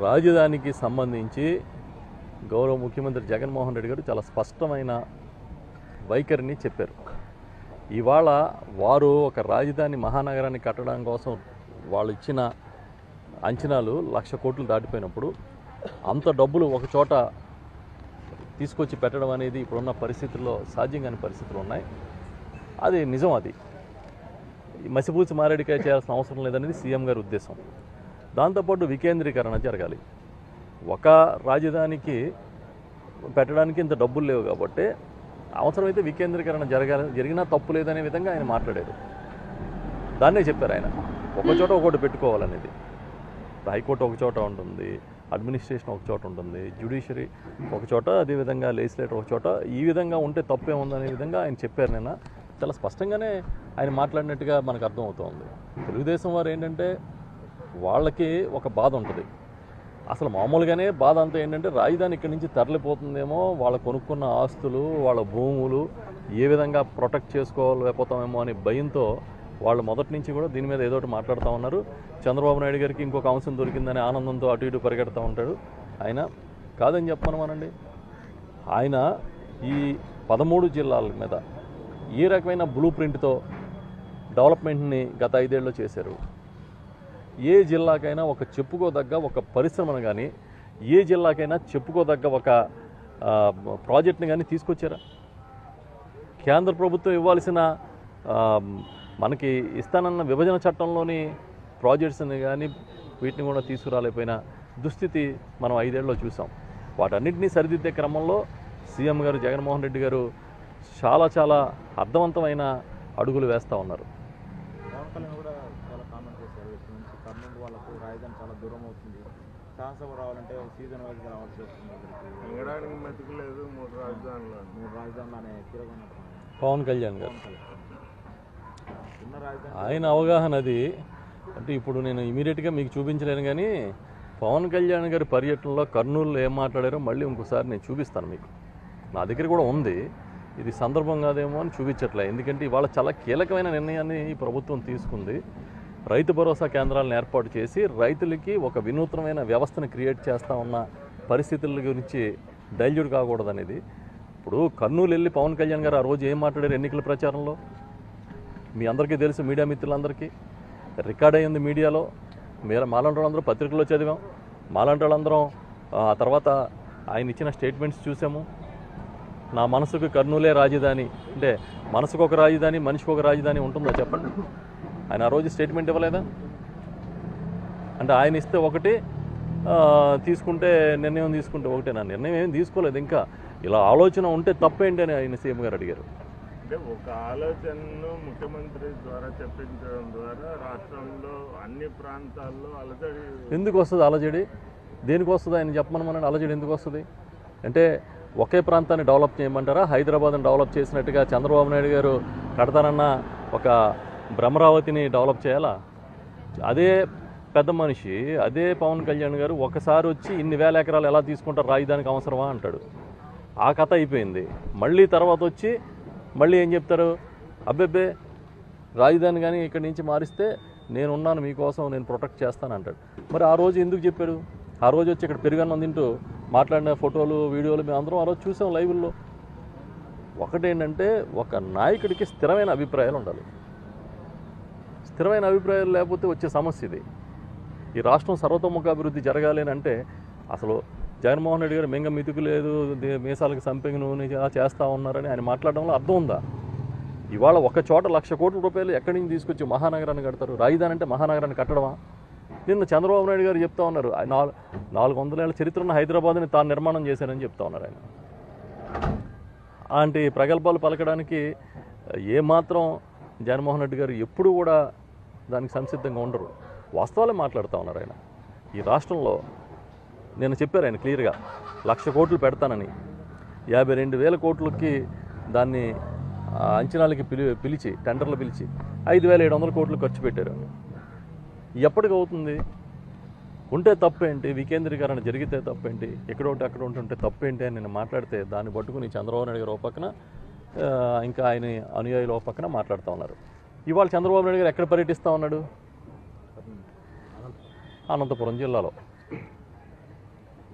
రాజధానికి సంబంధించి గౌరవ ముఖ్యమంత్రి జగన్మోహన్ రెడ్డి గారు చాలా స్పష్టమైన వైఖరిని చెప్పారు ఇవాళ వారు ఒక రాజధాని మహానగరాన్ని కట్టడం కోసం వాళ్ళు ఇచ్చిన అంచనాలు లక్ష కోట్లు దాటిపోయినప్పుడు అంత డబ్బులు ఒక చోట తీసుకొచ్చి పెట్టడం అనేది ఇప్పుడున్న పరిస్థితుల్లో సాధ్యం కాని పరిస్థితులు ఉన్నాయి అది నిజం అది ఈ మసిపూసి మారేడికాయ చేయాల్సిన అవసరం లేదనేది సీఎం గారి ఉద్దేశం దాంతోపాటు వికేంద్రీకరణ జరగాలి ఒక రాజధానికి పెట్టడానికి ఇంత డబ్బులు లేవు కాబట్టి అవసరమైతే వికేంద్రీకరణ జరగాలి జరిగినా తప్పు లేదనే విధంగా ఆయన మాట్లాడారు దాన్నే చెప్పారు ఆయన ఒక చోట ఒకటి పెట్టుకోవాలనేది హైకోర్టు ఒక చోట ఉంటుంది అడ్మినిస్ట్రేషన్ ఒక చోట ఉంటుంది జ్యుడిషియరీ ఒక చోట అదేవిధంగా లెజిస్లేటర్ ఒక చోట ఈ విధంగా ఉంటే తప్పే ఉందనే విధంగా ఆయన చెప్పారు నిన్న చాలా స్పష్టంగానే ఆయన మాట్లాడినట్టుగా మనకు అర్థమవుతోంది తెలుగుదేశం వారు ఏంటంటే వాళ్ళకి ఒక బాధ ఉంటుంది అసలు మామూలుగానే బాధ అంతా ఏంటంటే రాజధాని ఇక్కడి నుంచి తరలిపోతుందేమో వాళ్ళ కొనుక్కున్న ఆస్తులు వాళ్ళ భూములు ఏ విధంగా ప్రొటెక్ట్ చేసుకోలేకపోతామేమో అని భయంతో వాళ్ళు మొదటి నుంచి కూడా దీని మీద ఏదో ఒకటి మాట్లాడుతూ ఉన్నారు చంద్రబాబు నాయుడు గారికి ఇంకొక అంశం దొరికిందని ఆనందంతో అటు ఇటు పరిగెడుతూ ఉంటాడు ఆయన కాదని చెప్పమనమానండి ఆయన ఈ పదమూడు జిల్లాల మీద ఏ రకమైన బ్లూ ప్రింట్తో డెవలప్మెంట్ని గత ఐదేళ్ళు చేశారు ఏ జిల్లాకైనా ఒక చెప్పుకోదగ్గ ఒక పరిశ్రమను కానీ ఏ జిల్లాకైనా చెప్పుకోదగ్గ ఒక ఆ, ప్రాజెక్ట్ని కానీ తీసుకొచ్చారా కేంద్ర ప్రభుత్వం ఇవ్వాల్సిన ఆ, మనకి ఇస్తానన్న విభజన చట్టంలోని ప్రాజెక్ట్స్ని కానీ వీటిని కూడా తీసుకురాలేకపోయిన దుస్థితి మనం ఐదేళ్లలో చూసాం వాటన్నిటినీ సరిదిద్దే క్రమంలో సీఎం గారు జగన్మోహన్ రెడ్డి గారు చాలా చాలా అర్థవంతమైన అడుగులు వేస్తూ ఉన్నారు పవన్ కళ్యాణ్ కూడా చాలా కామెంట్ చేశారు ఇక్కడ నుంచి కర్నూలు వాళ్ళకు రాజధాని చాలా దూరం అవుతుంది శాసనసభ రావాలంటే సీజన్ వైజ్ రావాల్సి వస్తుంది ఇక్కడికి మింగడానికి మెతుకు లేదు మూడు రాజధానులు అని. మూడు రాజధానులు అనే తిరగన్నట్టు పవన్ కళ్యాణ్ గారు పవన్ కళ్యాణ్ ఉన్న రాజధాని ఆయన అవగాహన అది అంటే ఇప్పుడు నేను ఇమీడియట్గా మీకు చూపించలేను కానీ పవన్ కళ్యాణ్ గారి పర్యటనలో కర్నూలులో ఏం మాట్లాడారో మళ్ళీ ఇంకోసారి నేను చూపిస్తాను మీకు నా దగ్గర కూడా ఉంది ఇది సందర్భం కాదేమో అని చూపించట్లే ఎందుకంటే ఇవాళ చాలా కీలకమైన నిర్ణయాన్ని ఈ ప్రభుత్వం తీసుకుంది రైతు భరోసా కేంద్రాలను ఏర్పాటు చేసి రైతులకి ఒక వినూత్నమైన వ్యవస్థను క్రియేట్ చేస్తా ఉన్న పరిస్థితుల గురించి డైల్యూట్ కాకూడదనేది ఇప్పుడు కర్నూలు వెళ్ళి పవన్ కళ్యాణ్ గారు ఆ రోజు ఏం మాట్లాడారు ఎన్నికల ప్రచారంలో మీ అందరికీ తెలుసు మీడియా మిత్రులందరికీ రికార్డ్ అయ్యింది మీడియాలో మీరు మాలాంటి వాళ్ళందరూ పత్రికల్లో చదివాం మాలాంటి వాళ్ళందరం ఆ తర్వాత ఆయన ఇచ్చిన స్టేట్మెంట్స్ చూసాము నా మనసుకు కర్నూలే రాజధాని అంటే మనసుకు ఒక రాజధాని మనిషికి ఒక రాజధాని ఉంటుందా చెప్పండి ఆయన ఆ రోజు స్టేట్మెంట్ ఇవ్వలేదా అంటే ఆయన ఇస్తే ఒకటి ఆ, తీసుకుంటే నిర్ణయం తీసుకుంటే ఒకటే నా నిర్ణయం ఏం తీసుకోలేదు ఇంకా ఇలా ఆలోచన ఉంటే తప్పేంటి అని ఆయన సీఎం గారు అడిగారు అంటే ఒక ఆలోచనను ముఖ్యమంత్రి ద్వారా చెప్పించడం ద్వారా రాష్ట్రంలో అన్ని ప్రాంతాల్లో అలజడి ఎందుకు వస్తుంది అలజడి దేనికి వస్తుంది ఆయన చెప్పమని మన అలజడి ఎందుకు వస్తుంది అంటే ఒకే ప్రాంతాన్ని డెవలప్ చేయమంటారా హైదరాబాద్ని డెవలప్ చేసినట్టుగా చంద్రబాబు నాయుడు గారు కడతారన్న ఒక భ్రమరావతిని డెవలప్ చేయాలా అదే పెద్ద మనిషి అదే పవన్ కళ్యాణ్ గారు ఒకసారి వచ్చి ఇన్ని వేల ఎకరాలు ఎలా తీసుకుంటారు రాజధానికి అవసరమా అంటాడు ఆ కథ అయిపోయింది మళ్ళీ తర్వాత వచ్చి మళ్ళీ ఏం చెప్తారు అబ్బెబ్బే రాజధాని కానీ ఇక్కడి నుంచి మారిస్తే నేను ఉన్నాను మీకోసం నేను ప్రొటెక్ట్ చేస్తాను అంటాడు మరి ఆ రోజు ఎందుకు చెప్పాడు ఆ రోజు వచ్చి ఇక్కడ పెరుగన్నం తింటూ మాట్లాడిన ఫోటోలు వీడియోలు మేము అందరం ఆ రోజు చూసాం లైవ్లో ఒకటేంటంటే ఒక నాయకుడికి స్థిరమైన అభిప్రాయాలు ఉండాలి స్థిరమైన అభిప్రాయాలు లేకపోతే వచ్చే సమస్య ఇది ఈ రాష్ట్రం సర్వతోముఖాభివృద్ధి జరగాలి అని అంటే అసలు జగన్మోహన్ రెడ్డి గారు మింగ మితుకు లేదు దే- మీసాలకు సంపెంగ నూనె చే- చేస్తా ఉన్నారని ఆయన మాట్లాడడంలో అర్థం ఉందా ఇవాళ ఒక చోట లక్ష కోట్ల రూపాయలు ఎక్కడి నుంచి తీసుకొచ్చి మహానగరాన్ని కడతారు రాజధాని అంటే మహానగరాన్ని కట్టడమా నిన్న చంద్రబాబు నాయుడు గారు చెప్తా ఉన్నారు ఆయన నాలుగు నాలుగు వందల ఏళ్ళ చరిత్ర ఉన్న హైదరాబాద్ని తాను నిర్మాణం చేశారని చెప్తా ఉన్నారు ఆయన అలాంటి ప్రగల్భాలు పలకడానికి ఏమాత్రం జగన్మోహన్ రెడ్డి గారు ఎప్పుడూ కూడా దానికి సంసిద్ధంగా ఉండరు వాస్తవాలే మాట్లాడుతూ ఉన్నారు ఆయన ఈ రాష్ట్రంలో నేను చెప్పారు ఆయన క్లియర్గా లక్ష కోట్లు పెడతానని యాభై రెండు వేల కోట్లకి దాన్ని ఆ, అంచనాలకి పిలి పిలిచి టెండర్లు పిలిచి ఐదు వేల ఏడు వందల కోట్లు ఖర్చు పెట్టారు ఎప్పటికి అవుతుంది ఉంటే తప్పేంటి వికేంద్రీకరణ జరిగితే తప్పేంటి ఎక్కడ ఒకటి అక్కడ ఉంటుంటే తప్పేంటి అని నేను మాట్లాడితే దాన్ని పట్టుకుని చంద్రబాబు నాయుడు గారు ఒక పక్కన ఆ, ఇంకా ఆయన అనుయాయులు ఒక పక్కన మాట్లాడుతూ ఉన్నారు ఇవాళ చంద్రబాబు నాయుడు గారు ఎక్కడ పర్యటిస్తూ ఉన్నాడు అనంతపురం జిల్లాలో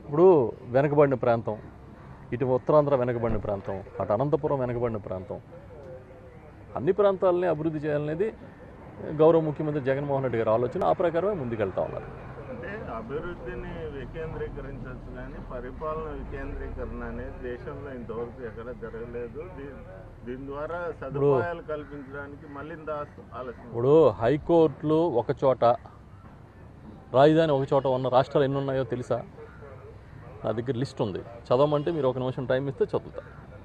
ఇప్పుడు వెనకబడిన ప్రాంతం ఇటు ఉత్తరాంధ్ర వెనకబడిన ప్రాంతం అటు అనంతపురం వెనకబడిన ప్రాంతం అన్ని ప్రాంతాలని అభివృద్ధి చేయాలనేది గౌరవ ముఖ్యమంత్రి జగన్మోహన్ రెడ్డి గారి ఆలోచన ఆ ప్రకారమే ముందుకెళ్తా ఉన్నారు అంటే అభివృద్ధిని వికేంద్రీకరించవచ్చు కానీ పరిపాలన వికేంద్రీకరణ అనేది దేశంలో ఇంతవరకు ఎక్కడ జరగలేదు దీ- దీని ద్వారా సదుపాయాలు కల్పించడానికి మళ్ళీ ఇంత ఆలస్యం ఇప్పుడు హైకోర్టులు ఒక చోట రాజధాని ఒక చోట ఉన్న రాష్ట్రాలు ఎన్ని ఉన్నాయో తెలుసా నా దగ్గర లిస్ట్ ఉంది చదవమంటే మీరు ఒక నిమిషం టైం ఇస్తే చదువుతా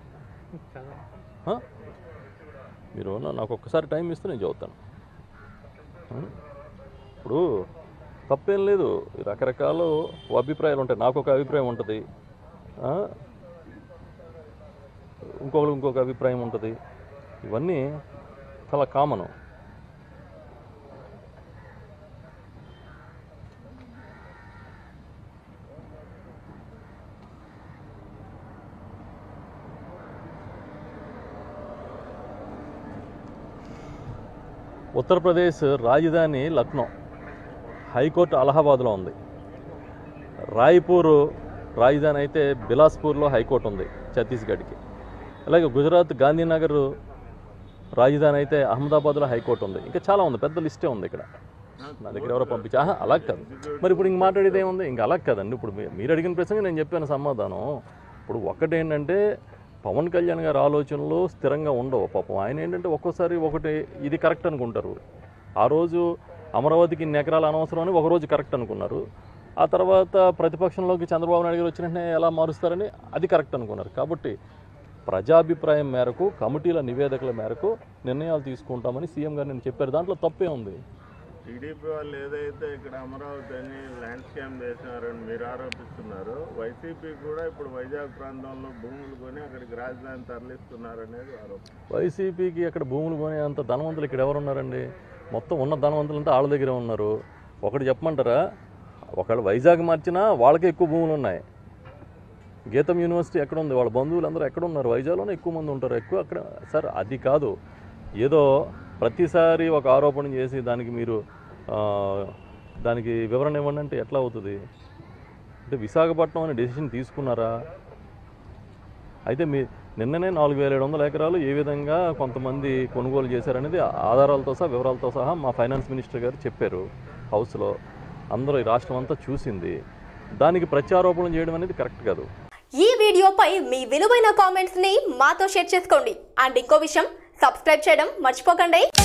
ఆ? మీరు నా- నాకు ఒక్కసారి టైం ఇస్తే నేను చదువుతాను ఆ? ఇప్పుడు తప్పేం లేదు రకరకాల అభిప్రాయాలు ఉంటాయి నాకు ఒక అభిప్రాయం ఉంటుంది ఆ? ఇంకొకరు ఇంకొక అభిప్రాయం ఉంటుంది ఇవన్నీ చాలా కామను ఉత్తరప్రదేశ్ రాజధాని లక్నో హైకోర్టు అలహాబాద్లో ఉంది రాయ్పూర్ రాజధాని అయితే బిలాస్పూర్లో హైకోర్టు ఉంది ఛత్తీస్గఢ్కి అలాగే గుజరాత్ గాంధీనగర్ రాజధాని అయితే అహ్మదాబాద్లో హైకోర్టు ఉంది ఇంకా చాలా ఉంది పెద్ద లిస్టే ఉంది ఇక్కడ నా దగ్గర ఎవరో పంపించా ఆహా, అలా కాదు మరి ఇప్పుడు ఇంక మాట్లాడేది ఏముంది ఇంకా అలా కాదండి ఇప్పుడు మీ- మీరు అడిగిన ప్రశ్నగా నేను చెప్పాను సమాధానం ఇప్పుడు ఒకటేంటంటే పవన్ కళ్యాణ్ గారి ఆలోచనలు స్థిరంగా ఉండవు పాపం ఆయన ఏంటంటే ఒక్కోసారి ఒకటి ఇది కరెక్ట్ అనుకుంటారు ఆ రోజు అమరావతికి ఇన్ని ఎకరాలు అనవసరం అని ఒక రోజు కరెక్ట్ అనుకున్నారు ఆ తర్వాత ప్రతిపక్షంలోకి చంద్రబాబు నాయుడు గారు వచ్చిన వెంటనే ఎలా మారుస్తారని అది కరెక్ట్ అనుకున్నారు కాబట్టి ప్రజాభిప్రాయం మేరకు కమిటీల నివేదికల మేరకు నిర్ణయాలు తీసుకుంటామని సీఎం గారు నేను చెప్పారు దాంట్లో తప్పే ఉంది టీడీపీ వాళ్ళు ఏదైతే ఇక్కడ అమరావతి అని ల్యాండ్ స్కామ్ చేసినారని మీరు ఆరోపిస్తున్నారు వైసీపీ కూడా ఇప్పుడు వైజాగ్ ప్రాంతంలో భూములు కొని అక్కడికి రాజధాని తరలిస్తున్నారనేది ఆరోపణ వైసీపీకి అక్కడ భూములు కొనే అంత ధనవంతులు ఇక్కడ ఎవరు ఉన్నారండి మొత్తం ఉన్న ధనవంతులంతా వాళ్ళ దగ్గరే ఉన్నారు ఒకటి చెప్పమంటారా ఒకవేళ వైజాగ్ మార్చినా వాళ్ళకే ఎక్కువ భూములు ఉన్నాయి గీతం యూనివర్సిటీ ఎక్కడ ఉంది వాళ్ళ బంధువులు అందరూ ఎక్కడ ఉన్నారు వైజాగ్లోనే ఎక్కువ మంది ఉంటారు ఎక్కువ అక్కడ సార్ అది కాదు ఏదో ప్రతిసారి ఒక ఆరోపణ చేసి దానికి మీరు ఆ, దానికి వివరణ ఇవ్వండి అంటే ఎట్లా అవుతుంది అంటే విశాఖపట్నం అనే డెసిషన్ తీసుకున్నారా అయితే మీ నిన్ననే నాలుగు వేల ఏడు వందల ఎకరాలు ఏ విధంగా కొంతమంది కొనుగోలు చేశారనేది ఆధారాలతో సహా వివరాలతో సహా మా ఫైనాన్స్ మినిస్టర్ గారు చెప్పారు హౌస్లో అందరూ ఈ రాష్ట్రం అంతా చూసింది దానికి ప్రత్యారోపణలు చేయడం అనేది కరెక్ట్ కాదు ఈ వీడియోపై మీ విలువైన కామెంట్స్ ని మాతో షేర్ చేసుకోండి అండ్ ఇంకో విషయం సబ్స్క్రైబ్ చేయడం మర్చిపోకండి